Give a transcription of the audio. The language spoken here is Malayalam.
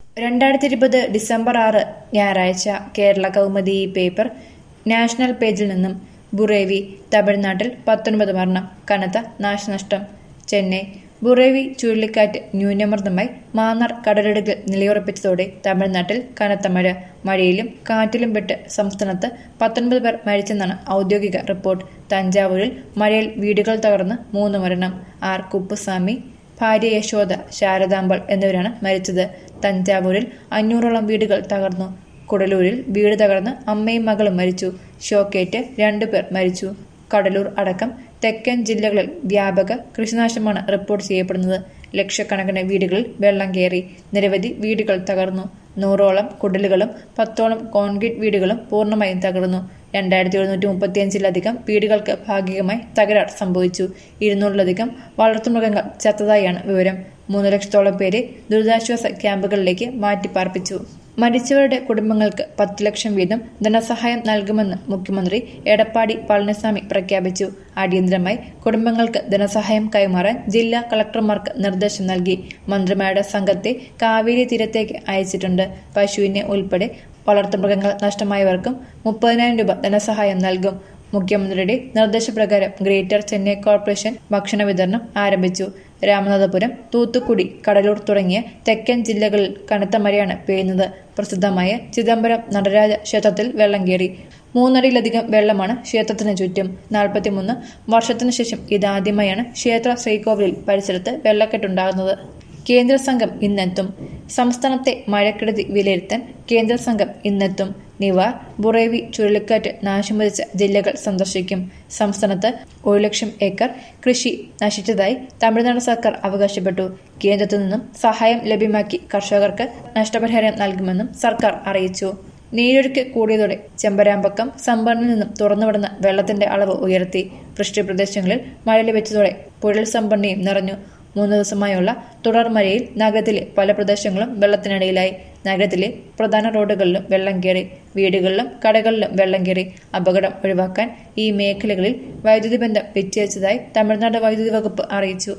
രണ്ടായിരത്തി ഇരുപത് ഡിസംബർ ആറ് ഞായറാഴ്ച കേരള കൗമുദി പേപ്പർ നാഷണൽ പേജിൽ നിന്നും ബുറേവി തമിഴ്നാട്ടിൽ പത്തൊൻപത് മരണം കനത്ത നാശനഷ്ടം ചെന്നൈ ബുറേവി ചുഴലിക്കാറ്റ് ന്യൂനമർദ്ദമായി മാന്നാർ കടലിടുക്കിൽ നിലയുറപ്പിച്ചതോടെ തമിഴ്നാട്ടിൽ കനത്ത മഴ മഴയിലും കാറ്റിലും പെട്ട് സംസ്ഥാനത്ത് പത്തൊൻപത് പേർ മരിച്ചെന്നാണ് ഔദ്യോഗിക റിപ്പോർട്ട് തഞ്ചാവൂരിൽ മഴയിൽ വീടുകൾ തകർന്ന് മൂന്ന് മരണം ആർ കുപ്പുസ്വാമി ഭാര്യ യശോദ ശാരദാമ്പാൾ എന്നിവരാണ് മരിച്ചത് തഞ്ചാവൂരിൽ അഞ്ഞൂറോളം വീടുകൾ തകർന്നു കുടലൂരിൽ വീട് തകർന്ന് അമ്മയും മകളും മരിച്ചു ഷോക്കേറ്റ് രണ്ടുപേർ മരിച്ചു കടലൂർ അടക്കം തെക്കൻ ജില്ലകളിൽ വ്യാപക കൃഷിനാശമാണ് റിപ്പോർട്ട് ചെയ്യപ്പെടുന്നത് ലക്ഷക്കണക്കിന് വീടുകളിൽ വെള്ളം കയറി നിരവധി വീടുകൾ തകർന്നു നൂറോളം കുടലുകളും പത്തോളം കോൺക്രീറ്റ് വീടുകളും പൂർണ്ണമായും തകർന്നു രണ്ടായിരത്തി എഴുന്നൂറ്റി മുപ്പത്തിയഞ്ചിലധികം വീടുകൾക്ക് ഭാഗികമായി തകരാർ സംഭവിച്ചു ഇരുന്നൂറിലധികം വളർത്തുമൃഗങ്ങൾ ചത്തതായാണ് വിവരം മൂന്ന് ലക്ഷത്തോളം പേരെ ദുരിതാശ്വാസ ക്യാമ്പുകളിലേക്ക് മാറ്റിപ്പാർപ്പിച്ചു മരിച്ചവരുടെ കുടുംബങ്ങൾക്ക് പത്ത് ലക്ഷം വീതം ധനസഹായം നൽകുമെന്ന് മുഖ്യമന്ത്രി എടപ്പാടി പളനിസ്വാമി പ്രഖ്യാപിച്ചു അടിയന്തരമായി കുടുംബങ്ങൾക്ക് ധനസഹായം കൈമാറാൻ ജില്ലാ കളക്ടർമാർക്ക് നിർദ്ദേശം നൽകി മന്ത്രിമാരുടെ സംഘത്തെ കാവേരി തീരത്തേക്ക് അയച്ചിട്ടുണ്ട് പശുവിനെ ഉൾപ്പെടെ വളർത്തുമൃഗങ്ങൾ നഷ്ടമായവർക്കും മുപ്പതിനായിരം രൂപ ധനസഹായം നൽകും മുഖ്യമന്ത്രിയുടെ നിർദ്ദേശപ്രകാരം ഗ്രേറ്റർ ചെന്നൈ കോർപ്പറേഷൻ ഭക്ഷണ വിതരണം ആരംഭിച്ചു രാമനാഥപുരം തൂത്തുക്കുടി കടലൂർ തുടങ്ങിയ തെക്കൻ ജില്ലകളിൽ കനത്ത മഴയാണ് പെയ്യുന്നത് പ്രസിദ്ധമായ ചിദംബരം നടരാജ ക്ഷേത്രത്തിൽ വെള്ളം കയറി മൂന്നടിയിലധികം വെള്ളമാണ് ക്ഷേത്രത്തിന് ചുറ്റും നാൽപ്പത്തിമൂന്ന് വർഷത്തിനു ശേഷം ഇതാദ്യമായാണ് ക്ഷേത്ര ശ്രീകോവിലിൽ പരിസരത്ത് വെള്ളക്കെട്ടുണ്ടാകുന്നത് കേന്ദ്ര സംഘം ഇന്നെത്തും സംസ്ഥാനത്തെ മഴക്കെടുതി വിലയിരുത്താൻ കേന്ദ്ര സംഘം ഇന്നെത്തും നിവാർ ബുറേവി ചുഴലിക്കാറ്റ് നാശമരിച്ച ജില്ലകൾ സന്ദർശിക്കും സംസ്ഥാനത്ത് ഒരു ലക്ഷം ഏക്കർ കൃഷി നശിച്ചതായി തമിഴ്നാട് സർക്കാർ അവകാശപ്പെട്ടു കേന്ദ്രത്തിൽ നിന്നും സഹായം ലഭ്യമാക്കി കർഷകർക്ക് നഷ്ടപരിഹാരം നൽകുമെന്നും സർക്കാർ അറിയിച്ചു നീരൊഴുക്ക് കൂടിയതോടെ ചെമ്പരാമ്പക്കം സംഭരണിൽ നിന്നും തുറന്നുവിടുന്ന വെള്ളത്തിന്റെ അളവ് ഉയർത്തി വൃഷ്ടിപ്രദേശങ്ങളിൽ മഴ ലഭിച്ചതോടെ പുഴൽ സംഭരണിയും നിറഞ്ഞു മൂന്ന് ദിവസമായുള്ള തുടർ മഴയിൽ നഗരത്തിലെ പല പ്രദേശങ്ങളും വെള്ളത്തിനടിയിലായി നഗരത്തിലെ പ്രധാന റോഡുകളിലും വെള്ളം കയറി വീടുകളിലും കടകളിലും വെള്ളം കയറി അപകടം ഒഴിവാക്കാൻ ഈ മേഖലകളിൽ വൈദ്യുതി ബന്ധം വിച്ഛേദിച്ചതായി തമിഴ്നാട് വൈദ്യുതി വകുപ്പ് അറിയിച്ചു